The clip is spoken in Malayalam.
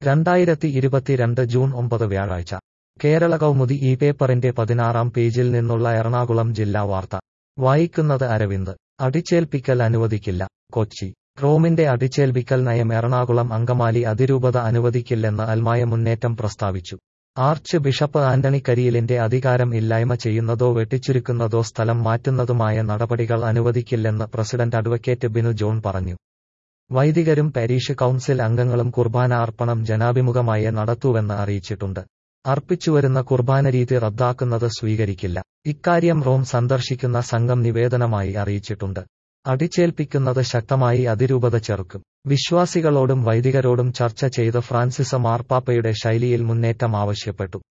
രണ്ടായിരത്തി ഇരുപത്തിരണ്ട് ജൂൺ ഒമ്പത് വ്യാഴാഴ്ച കേരള കൗമുദി ഈ പേപ്പറിന്റെ പതിനാറാം പേജിൽ നിന്നുള്ള എറണാകുളം ജില്ലാ വാർത്ത വായിക്കുന്നത് അരവിന്ദ് അടിച്ചേൽപ്പിക്കൽ അനുവദിക്കില്ല കൊച്ചി റോമിന്റെ അടിച്ചേൽപ്പിക്കൽ നയം എറണാകുളം അങ്കമാലി അതിരൂപത അനുവദിക്കില്ലെന്ന് അൽമായ മുന്നേറ്റം പ്രസ്താവിച്ചു ആർച്ച് ബിഷപ്പ് ആന്റണി കരിയിലിന്റെ അധികാരം ഇല്ലായ്മ ചെയ്യുന്നതോ വെട്ടിച്ചുരുക്കുന്നതോ സ്ഥലം മാറ്റുന്നതുമായ നടപടികൾ അനുവദിക്കില്ലെന്ന് പ്രസിഡന്റ് അഡ്വക്കേറ്റ് ബിനു ജോൺ പറഞ്ഞു വൈദികരും പാരീഷ് കൗൺസിൽ അംഗങ്ങളും കുർബാന അർപ്പണം ജനാഭിമുഖമായി നടത്തൂവെന്ന് അറിയിച്ചിട്ടുണ്ട് അർപ്പിച്ചുവരുന്ന കുർബാന രീതി റദ്ദാക്കുന്നത് സ്വീകരിക്കില്ല ഇക്കാര്യം റോം സന്ദർശിക്കുന്ന സംഘം നിവേദനമായി അറിയിച്ചിട്ടുണ്ട് അടിച്ചേൽപ്പിക്കുന്നത് ശക്തമായി അതിരൂപത ചെറുക്കും വിശ്വാസികളോടും വൈദികരോടും ചർച്ച ചെയ്ത് ഫ്രാൻസിസ് മാർപ്പാപ്പയുടെ ശൈലിയിൽ മുന്നേറ്റം ആവശ്യപ്പെട്ടു